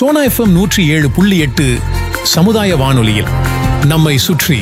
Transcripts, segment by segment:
Sona FM நூற்றி ஏழு புள்ளி எட்டு சமுதாய வானொலியில் நம்மை சுற்றி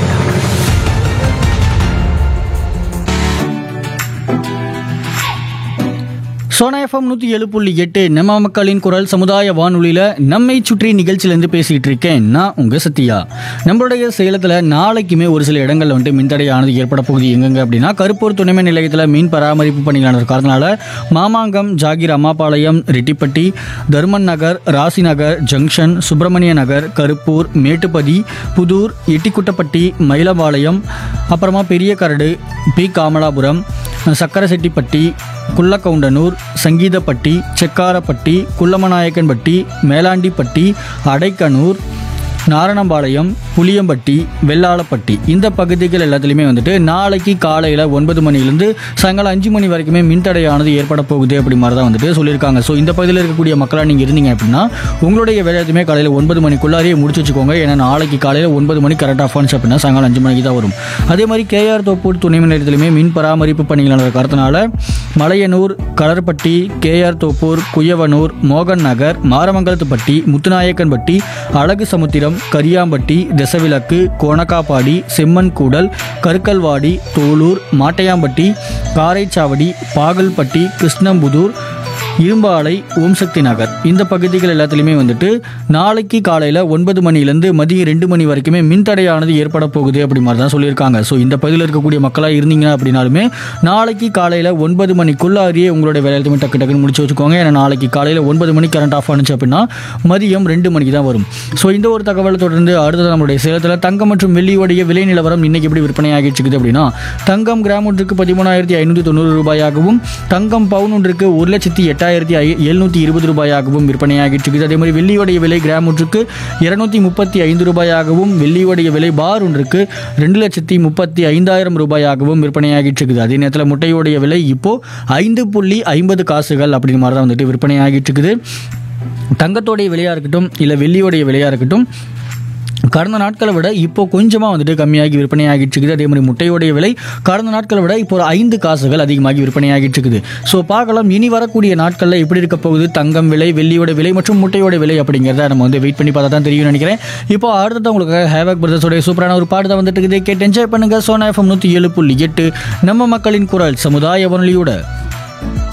சோனா எஃப்எம் நூற்றி ஏழு புள்ளி எட்டு நம்ம மக்களின் குரல் சமுதாய வானொலியில் நம்மை சுற்றி நிகழ்ச்சியிலேருந்து பேசிகிட்டு இருக்கேன் நான் உங்கள் சத்யா நம்மளுடைய சேலத்தில் நாளைக்குமே ஒரு சில இடங்களில் வந்துட்டு மின்தடையானது ஏற்பட போகுது எங்கெங்க அப்படின்னா கருப்பூர் துணைமின் நிலையத்தில் மீன் பராமரிப்பு பணிகளான காரணத்தினால மாமாங்கம் ஜாகிர் அம்மாபாளையம் ரெட்டிப்பட்டி தர்மன் நகர் ராசி நகர் ஜங்ஷன் சுப்பிரமணிய நகர் கருப்பூர் மேட்டுப்பதி புதூர் எட்டிக்குட்டப்பட்டி மயிலபாளையம் அப்புறமா பெரிய கரடு பி காமலாபுரம் சக்கரசெட்டிப்பட்டி குள்ளக்கவுண்டனூர் சங்கீதப்பட்டி செக்காரப்பட்டி குள்ளமநாயக்கன்பட்டி மேலாண்டிப்பட்டி அடைக்கனூர் நாரணம்பாளையம் புளியம்பட்டி வெள்ளாளப்பட்டி இந்த பகுதிகள் எல்லாத்துலேயுமே வந்துட்டு நாளைக்கு காலையில் ஒன்பது மணிலேருந்து சாயங்காலம் அஞ்சு மணி வரைக்குமே மின்தடையானது ஏற்பட போகுது அப்படி மாதிரி தான் வந்துட்டு சொல்லியிருக்காங்க ஸோ இந்த பகுதியில் இருக்கக்கூடிய மக்களாக நீங்கள் இருந்தீங்க அப்படின்னா உங்களுடைய வேலையத்துமே காலையில் ஒன்பது மணிக்குள்ளாரையே முடிச்சு வச்சுக்கோங்க ஏன்னா நாளைக்கு காலையில் ஒன்பது மணி கரெக்ட் ஆஃப் ஆனிச்சு அப்படின்னா சாயங்காலம் அஞ்சு மணிக்கு தான் வரும் அதே மாதிரி கேஆர் தோப்பூர் துணை மின் நிலையத்திலுமே மின் பராமரிப்பு பணிகள் நடக்கிற காரணத்தினால மலையனூர் கலர்பட்டி கேஆர் தோப்பூர் குயவனூர் மோகன் நகர் மாரமங்கலத்துப்பட்டி முத்துநாயக்கன்பட்டி அழகு சமுத்திரம் கரியாம்பட்டி தெசவிலக்கு கோணக்காப்பாடி செம்மன் கூடல் கருக்கல்வாடி தோலூர் மாட்டையாம்பட்டி காரைச்சாவடி பாகல்பட்டி கிருஷ்ணம்புதூர் இரும்பாலை ஓம் சக்தி நகர் இந்த பகுதிகள் எல்லாத்துலேயுமே வந்துட்டு நாளைக்கு காலையில் ஒன்பது மணிலேருந்து மதியம் ரெண்டு மணி வரைக்குமே மின்தடையானது ஏற்பட போகுது அப்படி மாதிரி தான் சொல்லியிருக்காங்க ஸோ இந்த பகுதியில் இருக்கக்கூடிய மக்களாக இருந்தீங்க அப்படின்னாலுமே நாளைக்கு காலையில் ஒன்பது மணிக்குள்ளாரியே உங்களுடைய வேலையுமே டக்கு டக்குன்னு முடிச்சு வச்சுக்கோங்க ஏன்னா நாளைக்கு காலையில் ஒன்பது மணிக்கு கரண்ட் ஆஃப் ஆனிச்சு அப்படின்னா மதியம் ரெண்டு மணிக்கு தான் வரும் ஸோ இந்த ஒரு தகவலை தொடர்ந்து அடுத்தது நம்மளுடைய சேலத்தில் தங்கம் மற்றும் வெள்ளியோடைய விலை நிலவரம் இன்னைக்கு எப்படி விற்பனை ஆகிட்டு இருக்குது அப்படின்னா தங்கம் கிராம் ஒன்றுக்கு பதிமூணாயிரத்தி ஐநூற்றி தொண்ணூறு ரூபாயாகவும் தங்கம் பவுன் ஒன்றுக்கு ஒரு லட்சத்தி எட்டாயிரத்தி ஐ எழுநூற்றி இருபது ரூபாயாகவும் விற்பனையாகிட்டு இருக்குது அதே மாதிரி வெள்ளியோடைய விலை கிராம் ஒன்றுக்கு இருநூத்தி முப்பத்தி ஐந்து ரூபாயாகவும் வெள்ளியோடைய விலை பார் ஒன்றுக்கு ரெண்டு லட்சத்தி முப்பத்தி ஐந்தாயிரம் ரூபாயாகவும் விற்பனையாகிட்டு இருக்குது அதே நேரத்தில் முட்டையோடைய விலை இப்போ ஐந்து புள்ளி ஐம்பது காசுகள் அப்படிங்கிற மாதிரி தான் வந்துட்டு விற்பனையாகிட்டு இருக்குது தங்கத்தோடைய விலையாக இருக்கட்டும் இல்லை வெள்ளியோடைய விலையாக இருக்கட்டும் கடந்த நாட்களை விட இப்போ கொஞ்சமாக வந்துட்டு கம்மியாகி விற்பனையாகிட்டு இருக்குது அதே மாதிரி முட்டையோடைய விலை கடந்த நாட்களை விட இப்போ ஒரு ஐந்து காசுகள் அதிகமாகி விற்பனையாகிட்டு இருக்குது ஸோ பார்க்கலாம் இனி வரக்கூடிய நாட்களில் எப்படி இருக்க போகுது தங்கம் விலை வெள்ளியோட விலை மற்றும் முட்டையோட விலை அப்படிங்கிறத நம்ம வந்து வெயிட் பண்ணி பார்த்தா தான் தெரியும் நினைக்கிறேன் இப்போ அடுத்தது உங்களுக்கு ஹேவக் பிரதர்ஸோடைய சூப்பரான ஒரு பாட்டு தான் வந்துட்டு இருக்குது கேட்டு என்ஜாய் பண்ணுங்க சோனா எஃப்எம் நூற்றி ஏழு புள்ளி எட்டு நம்ம மக்களின் குரல் சமுதாய வானொலியோட